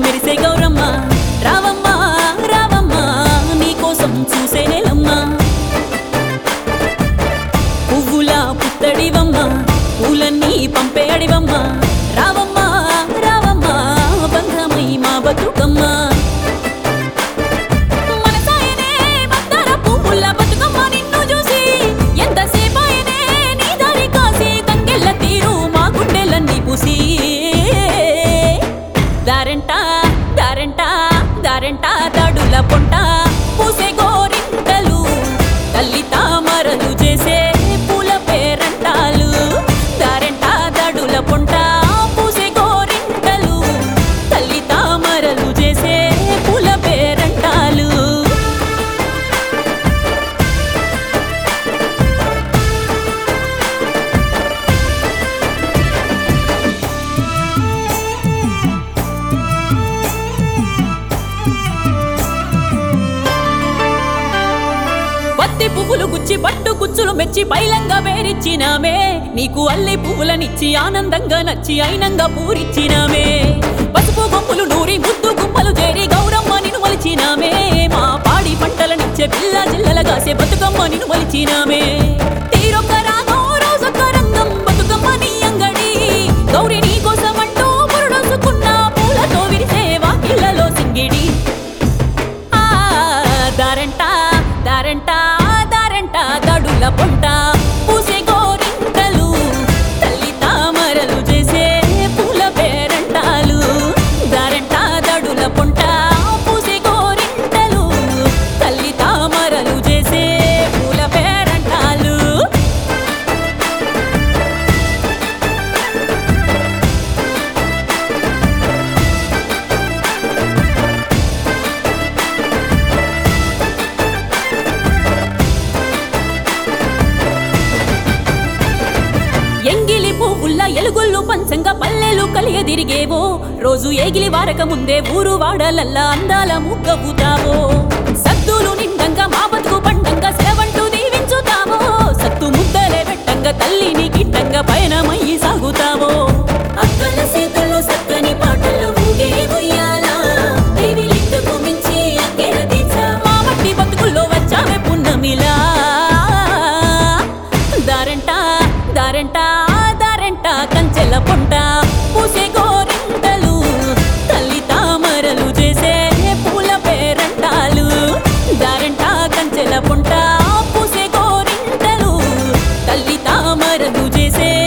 మెరిసే గౌరమ్మ రావమ్మ రావమ్మ నీకోసం చూసే నెలమ్మ పువ్వుల పుత్తడివమ్మ పూలన్నీ పంపే అడివమ్మ రావమ్మ రావమ్మ బంధమై మా బతుకమ్మ మనసాయనే మందార పువ్వుల బతుకమ్మ నిన్ను చూసి ఎంతసేపాయనే నీ దారి కాసి తంగెళ్ళ తీరు మా గుండెలన్నీ పూసి దారెంట దారెంట దారెంట దాడుల పొంట పూసే గోరింటలు తల్లి తామరలు చేసే పూల పేరంటాలు దారెంట దాడుల పొంట పూసే గోరింటలు తల్లి తామరలు చేసే పూల పేరంటాలు పత్తి పువ్వులు గుచ్చి పట్టు కుచ్చులు మెచ్చి పైలంగా వేరిచ్చినామే నీకు అల్లి పువ్వులనిచ్చి ఆనందంగా నచ్చి అయినంగా పూరిచ్చినామే పసుపు గుంపులు నూరి ముద్దు గుంపలు చేరి గౌరమ్మ నిన్ను మలిచినామే మా పాడి పంటలనిచ్చే పిల్ల జిల్లల కాసే బతుకమ్మ నిన్ను మలిచినామే తీరొక్క రాగం రోజొక్క రంగం బతుకమ్మ నీ అంగడి గౌరి నీ కోసమంటూ పురుడోసుకున్న పూలతో విరిసే వాకిళ్ళలో సింగిడి ఆ దారంట దారంట దారంట దడుల పొంట పూసే గోరింటలు తల్లి తామరలు చేసే పూల పేరంటాలు దారంట దడుల పొంట పూసే గోరింటలు తల్లి తామరలు చేసే పూల పేరంటాలు ఎంగిలి పువ్వుల్ల ఎలుగుళ్ళు పంచంగా పల్లెలు కలియదిరిగేవో రోజు ఏగిలి వారక ముందే ఊరు వాడలల్లా అందాల ముగ్గవుతావో సద్దులు నిండంగా మా బతుకు పండంగా సెలవంటూ దీవించుతావో సత్తు ముద్దలే పెట్టంగా తల్లిని గిట్టంగా పయనమయ్యి సాగుతావో అక్కల సీతల్లో సక్కని పాటలు ఊగే ఉయ్యాల దేవి లింగకు మించి అక్కెర తీర్చా మా మట్టి బతుకుల్లో వచ్చావే పున్నమిలా దారంట దారంట దారంట కంచెల పొంట పూసే గోరింటలు తల్లి తామరలు చేసే పూల పేరంటాలు దారంట కంచెల పొంట పూసే గోరింటలు తల్లి తామరలు చేసే